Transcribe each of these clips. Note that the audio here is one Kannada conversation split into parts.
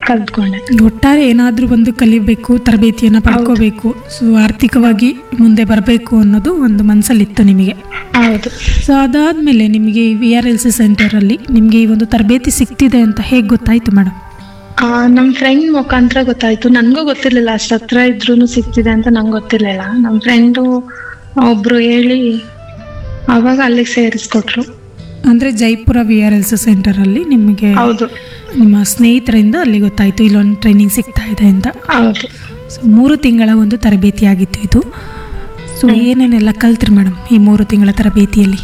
ಕಲ್ತ್ಕೊಂಡೆ ಒಟ್ಟಾರೆ ಏನಾದರೂ ಒಂದು ಕಲಿಬೇಕು ತರಬೇತಿಯನ್ನು ಪಡ್ಕೋಬೇಕು ಸೊ ಆರ್ಥಿಕವಾಗಿ ಮುಂದೆ ಬರಬೇಕು ಅನ್ನೋದು ಒಂದು ಮನಸ್ಸಲ್ಲಿತ್ತು ನಿಮಗೆ ಹೌದು ಸೊ ಅದಾದಮೇಲೆ ನಿಮಗೆ ವಿ ಆರ್ ಎಲ್ ಸಿ ಸೆಂಟರಲ್ಲಿ ನಿಮಗೆ ಈ ಒಂದು ತರಬೇತಿ ಸಿಗ್ತಿದೆ ಅಂತ ಹೇಗೆ ಗೊತ್ತಾಯಿತು ಮೇಡಮ್ ಆ, ನಮ್ ಫ್ರೆಂಡ್ ಮುಖಾಂತರ ಗೊತ್ತಾಯ್ತು ನನ್ಗೂ ಗೊತ್ತಿರ್ಲಿಲ್ಲ ಅಷ್ಟ್ ಹತ್ರ ಇದ್ರೂ ಸಿಗ್ತಿದೆ ಅಂತ ನಂಗೆ ಗೊತ್ತಿರ್ಲಿಲ್ಲ ನಮ್ ಫ್ರೆಂಡು ಒಬ್ರು ಹೇಳಿ ಅವಾಗ ಅಲ್ಲಿಗೆ ಸೇರಿಸ್ಕೊಟ್ರು ಅಂದರೆ Jaipur V R L C ಸೆಂಟರಲ್ಲಿ ನಿಮಗೆ ಹೌದು ನಿಮ್ಮ ಸ್ನೇಹಿತರಿಂದ ಅಲ್ಲಿ ಗೊತ್ತಾಯಿತು ಇಲ್ಲೊಂದು ಟ್ರೈನಿಂಗ್ ಸಿಗ್ತಾ ಇದೆ ಅಂತ ಹೌದು ಸೊ ಮೂರು ತಿಂಗಳ ಒಂದು ತರಬೇತಿ ಆಗಿತ್ತು ಇದು ಸೊ ಏನೇನೆಲ್ಲ ಕಲ್ತ್ರಿ ಮೇಡಮ್ ಈ ಮೂರು ತಿಂಗಳ ತರಬೇತಿಯಲ್ಲಿ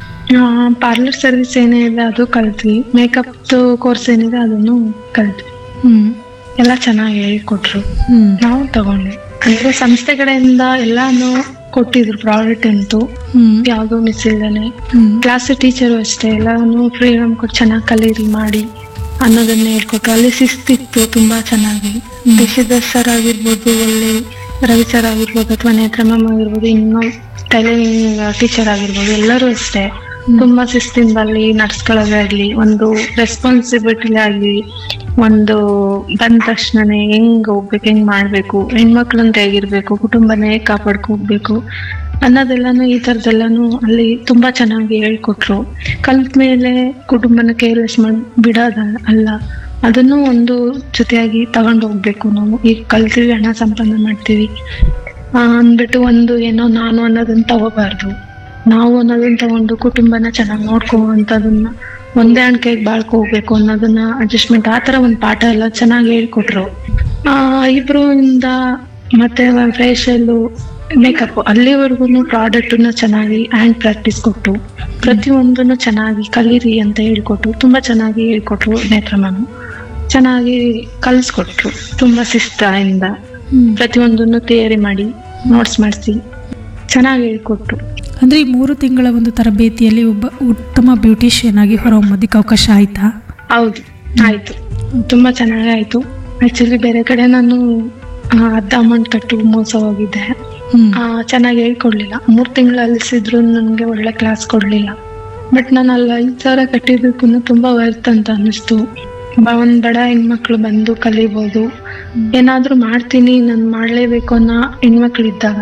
ಪಾರ್ಲರ್ ಸರ್ವಿಸ್ ಏನಿದೆ ಅದು ಕಲ್ತ್ವಿ ಮೇಕಪ್ ಕೋರ್ಸ್ ಏನಿದೆ ಅದನ್ನು ಕಲ್ತ್ವಿ ಹ್ಞೂ ಎಲ್ಲ ಚೆನ್ನಾಗಿ ಹೇಳ್ಕೊಟ್ರು ಹ್ಞೂ ನಾವು ತಗೊಂಡ್ವಿ ಅಂದ್ರೆ ಸಂಸ್ಥೆ ಕಡೆಯಿಂದ ಎಲ್ಲಾನು ಕೊಟ್ಟಿದ್ರು ಪ್ರಾಡಕ್ಟ್ ಅಂತು ಹ್ಞೂ ಯಾವ್ದು ಮಿಸ್ ಇಲ್ದೇನೆ ಹ್ಞೂ ಕ್ಲಾಸ್ ಟೀಚರು ಅಷ್ಟೇ ಎಲ್ಲಾನು ಫ್ರೀಡಮ್ ಕೊಟ್ಟು ಚೆನ್ನಾಗಿ ಕಲೀರಿ ಮಾಡಿ ಅನ್ನೋದನ್ನ ಹೇಳ್ಕೊಟ್ರು ಅಲ್ಲಿ ಶಿಸ್ತಿತ್ತು ತುಂಬಾ ಚೆನ್ನಾಗಿ ದೇಶದ ಸರ್ ಆಗಿರ್ಬೋದು ಒಳ್ಳೆ ರವಿ ಸರ್ ಆಗಿರ್ಬೋದು ಅಥವಾ ನೇತ್ರ ಮ್ಯಾಮ್ ಆಗಿರ್ಬೋದು ಇನ್ನೂ ಟೈಲರಿಂಗ್ ಟೀಚರ್ ಆಗಿರ್ಬೋದು ಎಲ್ಲರೂ ಅಷ್ಟೇ ತುಂಬಾ ಶಿಸ್ತಿಂದ ಅಲ್ಲಿ ನಡ್ಸ್ಕೊಳ್ಳೋದಾಗ್ಲಿ ಒಂದು ರೆಸ್ಪಾನ್ಸಿಬಿಲಿಟಿ ಆಗ್ಲಿ ಒಂದು ಬಂದ ತಕ್ಷಣನೇ ಹೆಂಗ್ ಹೋಗ್ಬೇಕು ಹೆಂಗ್ ಮಾಡ್ಬೇಕು ಹೆಣ್ಮಕ್ಳಂತ ಹೇಗಿರ್ಬೇಕು ಕುಟುಂಬನೇ ಕಾಪಾಡ್ಕೊ ಹೋಗ್ಬೇಕು ಅನ್ನೋದೆಲ್ಲಾನು ಈ ತರದೆಲ್ಲಾನು ಅಲ್ಲಿ ತುಂಬಾ ಚೆನ್ನಾಗಿ ಹೇಳ್ಕೊಟ್ರು ಕಲ್ತ ಮೇಲೆ ಕುಟುಂಬನ ಕೇರ್ಲೆಸ್ ಮಾಡ್ ಬಿಡೋದ ಅಲ್ಲ ಅದನ್ನು ಒಂದು ಜೊತೆಯಾಗಿ ತಗೊಂಡು ಹೋಗ್ಬೇಕು ನಾವು ಈಗ ಕಲ್ತೀವಿ ಹಣ ಸಂಪಾದನೆ ಮಾಡ್ತೀವಿ ಆ, ಅಂದ್ಬಿಟ್ಟು ಒಂದು ಏನೋ ನಾನು ಅನ್ನೋದನ್ನ ತಗೋಬಾರ್ದು ನಾವು ಅನ್ನೋದನ್ನ ತಗೊಂಡು ಕುಟುಂಬನ ಚೆನ್ನಾಗಿ ನೋಡ್ಕೋವಂಥದನ್ನ ಒಂದೇ ಅಣ್ಕೆಗೆ ಬಾಳ್ಕೊ ಹೋಗ್ಬೇಕು ಅನ್ನೋದನ್ನ ಅಡ್ಜಸ್ಟ್ಮೆಂಟ್ ಆ ತರ ಒಂದು ಪಾಠ ಎಲ್ಲ ಚೆನ್ನಾಗಿ ಹೇಳ್ಕೊಟ್ರು ಆ ಐಬ್ರೋ ಇಂದ ಮತ್ತೆ ಫೇಶಿಯಲ್ಲು ಮೇಕಪ್ ಅಲ್ಲಿವರೆಗೂ ಪ್ರಾಡಕ್ಟನ್ನ ಚೆನ್ನಾಗಿ ಹ್ಯಾಂಡ್ ಪ್ರಾಕ್ಟೀಸ್ ಕೊಟ್ಟು ಪ್ರತಿಯೊಂದನ್ನು ಚೆನ್ನಾಗಿ ಕಲೀರಿ ಅಂತ ಹೇಳ್ಕೊಟ್ರು ತುಂಬಾ ಚೆನ್ನಾಗಿ ಹೇಳ್ಕೊಟ್ರು ನೇತ್ರ ಮ್ಯಾಮ್ ಚೆನ್ನಾಗಿ ಕಲಿಸ್ಕೊಟ್ರು ತುಂಬಾ ಶಿಸ್ತಿಂದ ಹ್ಞೂ ಪ್ರತಿಯೊಂದನ್ನು ತಯಾರಿ ಮಾಡಿ ನೋಟ್ಸ್ ಮಾಡಿಸಿ ಚೆನ್ನಾಗಿ ಹೇಳ್ಕೊಟ್ರು ಅಂದರೆ ಈ ಮೂರು ತಿಂಗಳ ಒಂದು ತರಬೇತಿಯಲ್ಲಿ ಒಬ್ಬ ಉತ್ತಮ ಬ್ಯೂಟಿಷಿಯನ್ ಆಗಿ ಹೊರಹೊಮ್ಮೋದಕ್ಕೆ ಅವಕಾಶ ಆಯಿತಾ ಹೌದು ಆಯ್ತು ತುಂಬಾ ಚೆನ್ನಾಗಿ ಆಯ್ತು ಆಕ್ಚುಲಿ ಬೇರೆ ಕಡೆ ನಾನು ಆ, ಅರ್ಧ ಅಮೌಂಟ್ ಕಟ್ಟು ಮೋಸ ಹೋಗಿದ್ದೆ ಹ್ಞೂ ಆ, ಚೆನ್ನಾಗಿ ಹೇಳ್ಕೊಡ್ಲಿಲ್ಲ ಮೂರ್ ತಿಂಗಳು ಅಲಿಸಿದ್ರು ನನಗೆ ಒಳ್ಳೆ ಕ್ಲಾಸ್ ಕೊಡ್ಲಿಲ್ಲ ಬಟ್ ನಾನು ಅಲ್ಲಿ ಐದ್ ಸಾವಿರ ಕಟ್ಟಿದ್ದಕ್ಕೂ ತುಂಬಾ ವರ್ತ್ ಅಂತ ಅನ್ನಿಸ್ತು ಬ- ಒಂದ್ ಬಡ ಹೆಣ್ಮಕ್ಳು ಬಂದು ಕಲಿಬೋದು ಏನಾದ್ರೂ ಮಾಡ್ತೀನಿ ನಾನು ಮಾಡ್ಲೇಬೇಕು ಅನ್ನೋ ಹೆಣ್ಮಕ್ಳು ಇದ್ದಾಗ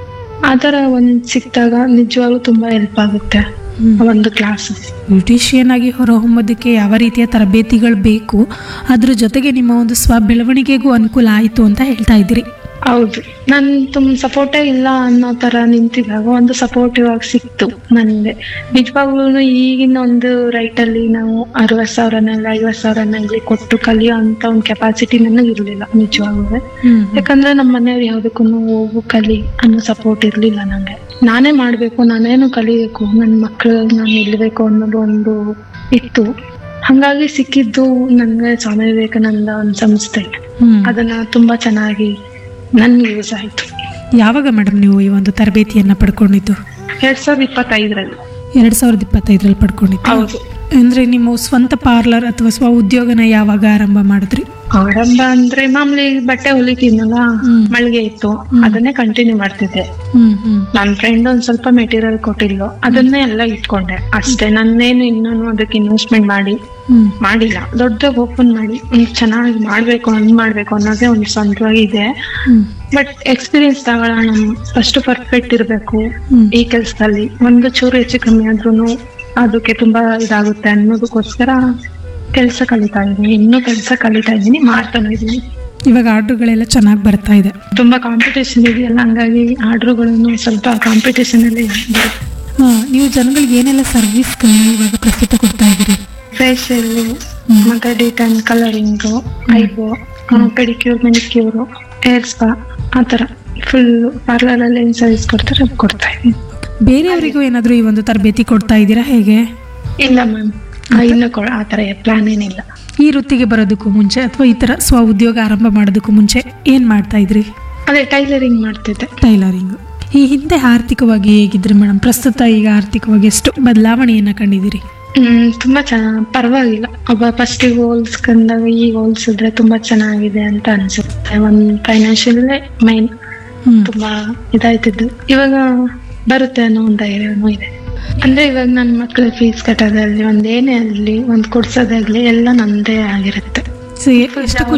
ಆ ಥರ ಒಂದ್ ಸಿಕ್ತಾಗ ನಿಜವಾಗ್ಲೂ ತುಂಬಾ ಹೆಲ್ಪ್ ಆಗುತ್ತೆ ಹ್ಮ್. ಆ ಒಂದು ಕ್ಲಾಸ್ ಬ್ಯೂಟಿಷಿಯನ್ ಆಗಿ ಹೊರಹೊಮ್ಮೋದಕ್ಕೆ ಯಾವ ರೀತಿಯ ತರಬೇತಿಗಳು ಬೇಕು ಅದ್ರ ಜೊತೆಗೆ ನಿಮ್ಮ ಒಂದು ಸ್ವ ಬೆಳವಣಿಗೆಗೂ ಅನುಕೂಲ ಆಯಿತು ಅಂತ ಹೇಳ್ತಾ ಇದ್ದೀರಿ ಹೌದು ನನ್ ತುಂಬ ಸಪೋರ್ಟೇ ಇಲ್ಲ ಅನ್ನೋ ತರ ನಿಂತಿದಾಗ ಒಂದು ಸಪೋರ್ಟಿವ್ ಆಗಿ ಸಿಕ್ತು ನನ್ಗೆ ನಿಜವಾಗ್ಲೂ ಈಗಿನ ಒಂದು ರೈಟ್ ಅಲ್ಲಿ ನಾವು ಅರವತ್ ಸಾವಿರನೆಲ್ಲ ಐವತ್ ಸಾವಿರನೆಲ್ಲ ಕೊಟ್ಟು ಕಲಿಯೋ ಅಂತ ಒಂದು ಕೆಪಾಸಿಟಿ ನನಗೆ ಇರ್ಲಿಲ್ಲ ನಿಜವಾಗ್ಲೂ ಯಾಕಂದ್ರೆ ನಮ್ಮ ಮನೆಯವ್ರು ಯಾವ್ದಕ್ಕೂ ಹೋಗು ಕಲಿ ಅನ್ನೋ ಸಪೋರ್ಟ್ ಇರ್ಲಿಲ್ಲ ನಂಗೆ ನಾನೇ ಮಾಡ್ಬೇಕು ನಾನೇನು ಕಲಿಬೇಕು ನನ್ನ ಮಕ್ಕಳು ನಾನು ನಿಲ್ಬೇಕು ಅನ್ನೋದು ಒಂದು ಇತ್ತು ಹಂಗಾಗಿ ಸಿಕ್ಕಿದ್ದು ನನ್ಗೆ ಸ್ವಾಮಿ ವಿವೇಕಾನಂದ ಒಂದು ಸಂಸ್ಥೆ ಹ್ಮ್. ಅದನ್ನ ತುಂಬಾ ಚೆನ್ನಾಗಿ ನನ್ಗೆ ಯೂಸ್ ಆಯ್ತು ಯಾವಾಗ ಮೇಡಮ್ ನೀವು ಈ ಒಂದು ತರಬೇತಿಯನ್ನ ಪಡ್ಕೊಂಡಿದ್ದು ಎರಡ್ ಸಾವಿರದ ಇಪ್ಪತ್ತೈದರಲ್ಲಿ ಎರಡ್ ಸಾವಿರದ ಇಪ್ಪತ್ತೈದರಲ್ಲಿ ಪಡ್ಕೊಂಡಿದ್ದು ಹೌದು ಅಂದ್ರೆ ನಿಮ್ಮ ಸ್ವಂತ ಪಾರ್ಲರ್ ಅಥವಾ ಸ್ವ ಉದ್ಯೋಗನ ಯಾವಾಗ ಆರಂಭ ಮಾಡಿದ್ರಿ ಆರಂಭ ಅಂದ್ರೆ ಮಾಮೂಲಿ ಬಟ್ಟೆ ಹೊಲಿತೀನಲ್ಲ ಹ್ಮ್. ಮಳಿಗೆ ಇತ್ತು ಅದನ್ನೇ ಕಂಟಿನ್ಯೂ ಮಾಡ್ತಿದ್ದೆ ಹ್ಮ್ ಹ್ಮ್ ನನ್ ಫ್ರೆಂಡ್ ಒಂದ್ ಸ್ವಲ್ಪ ಮೆಟೀರಿಯಲ್ ಕೊಟ್ಟಿದ್ಲು ಅದನ್ನೇ ಎಲ್ಲ ಇಟ್ಕೊಂಡೆ ಅಷ್ಟೇ ನನ್ನೇನು ಇನ್ನೂ ಅದಕ್ಕೆ ಇನ್ವೆಸ್ಟ್ಮೆಂಟ್ ಮಾಡಿ ಹ್ಮ್ ಮಾಡಿಲ್ಲ ದೊಡ್ಡದಾಗಿ ಓಪನ್ ಮಾಡಿ ಒಂದ್ ಚೆನ್ನಾಗಿ ಮಾಡ್ಬೇಕು ಹಂಗ್ ಮಾಡ್ಬೇಕು ಅನ್ನೋದೇ ಒಂದು ಸ್ವಂತವಾಗಿ ಇದೆ ಹ್ಮ್ ಬಟ್ ಎಕ್ಸ್ಪೀರಿಯನ್ಸ್ ತಗೊಳ್ಳೋಣ ಫಸ್ಟ್ ಪರ್ಫೆಕ್ಟ್ ಇರ್ಬೇಕು ಹ್ಮ್. ಈ ಕೆಲಸದಲ್ಲಿ ಒಂದು ಚೂರು ಹೆಚ್ಚು ಕಮ್ಮಿ ಆದ್ರೂ ಅದಕ್ಕೆ ತುಂಬಾ ಇದಾಗುತ್ತೆ ಅನ್ನೋದಕ್ಕೋಸ್ಕರ ಕೆಲಸ ಕಲಿತಾ ಇದ್ದೀನಿ ಇನ್ನೂ ಕೆಲಸ ಕಲಿತಾ ಇದ್ದೀನಿ ಮಾಡ್ತಾನೆ ಇದ್ದೀನಿ ಇವಾಗ ಆರ್ಡರ್ಗಳೆಲ್ಲ ಚೆನ್ನಾಗಿ ಬರ್ತಾ ಇದೆ ತುಂಬಾ ಕಾಂಪಿಟೇಷನ್ ಇದೆಯಲ್ಲ ಹಂಗಾಗಿ ಆರ್ಡರ್ಗಳನ್ನು ಸ್ವಲ್ಪ ಕಾಂಪಿಟೇಷನ್ ಅಲ್ಲಿ ಇದೆ. ಹಾ, ನೀವು ಜನಗಳಿಗೆ ಏನೆಲ್ಲ ಸರ್ವಿಸ್ ಇವಾಗ ಪ್ರಸ್ತುತ ಕೊಡ್ತಾ ಇದ್ದೀರಿ ಫೇಶಿಯಲ್ ಮತ್ತೆ detan colouring eyebrow pedicure manicure hair spa ಆ ಥರ ಫುಲ್ ಪಾರ್ಲರ್ ಅಲ್ಲಿ ಏನ್ ಸರ್ವಿಸ್ ಕೊಡ್ತಾರೆ ಅದ್ ಕೊಡ್ತಾ ಇದ್ದೀನಿ ಬೇರೆಯವರಿಗೂ ಏನಾದರೂ ಈ ಒಂದು ತರಬೇತಿ ಕೊಡ್ತಾ ಇದ್ದೀರಾ ಹೇಗೆ ಇಲ್ಲ ಮ್ಯಾಮ್ ಇನ್ನು ಕೊ ಆ ಥರ ಪ್ಲಾನ್ ಏನಿಲ್ಲ ಈ ವೃತ್ತಿಗೆ ಬರೋದಕ್ಕೂ ಮುಂಚೆ ಅಥವಾ ಈ ಥರ ಸ್ವ ಉದ್ಯೋಗ ಆರಂಭ ಮಾಡೋದಕ್ಕೂ ಮುಂಚೆ ಏನು ಮಾಡ್ತಾ ಇದ್ರಿ ಅದೇ ಟೈಲರಿಂಗ್ ಮಾಡ್ತಿದ್ದೆ ಟೈಲರಿಂಗ್ ಈ ಹಿಂದೆ ಆರ್ಥಿಕವಾಗಿ ಹೇಗಿದ್ರಿ ಮೇಡಮ್ ಪ್ರಸ್ತುತ ಈಗ ಆರ್ಥಿಕವಾಗಿ ಎಷ್ಟು ಬದಲಾವಣೆಯನ್ನು ಕಂಡಿದ್ದೀರಿ ಹ್ಮ್ ತುಂಬಾ ಚೆನ್ನಾಗಿ ಪರವಾಗಿಲ್ಲ ಒಬ್ಬ ಫಸ್ಟಿಗೆ ಹೋಲ್ಸ್ಕೊಂಡಾಗ ಈಗ ಹೋಲ್ಸಿದ್ರೆ ತುಂಬಾ ಚೆನ್ನಾಗಿದೆ ಅಂತ ಅನ್ಸುತ್ತೆ ಒಂದ್ ಫೈನಾನ್ಷಿಯಲ್ ಮೈನ್ ಹ್ಮ್ ತುಂಬಾ ಇದಾಯ್ತಿದ್ದು ಇವಾಗ ಬರುತ್ತೆ ಅನ್ನೋ ಒಂದು ಧೈರ್ಯನೂ ಇದೆ ಅಂದ್ರೆ ಇವಾಗ ನನ್ನ ಮಕ್ಳ ಫೀಸ್ ಕಟ್ಟೋದಾಗ್ಲಿ ಒಂದ್ ಏನೇ ಆಗ್ಲಿ ಒಂದ್ ಕೊಡ್ಸೋದಾಗ್ಲಿ ಎಲ್ಲ ನಂದೇ ಆಗಿರುತ್ತೆ ಸೊ ಎಷ್ಟು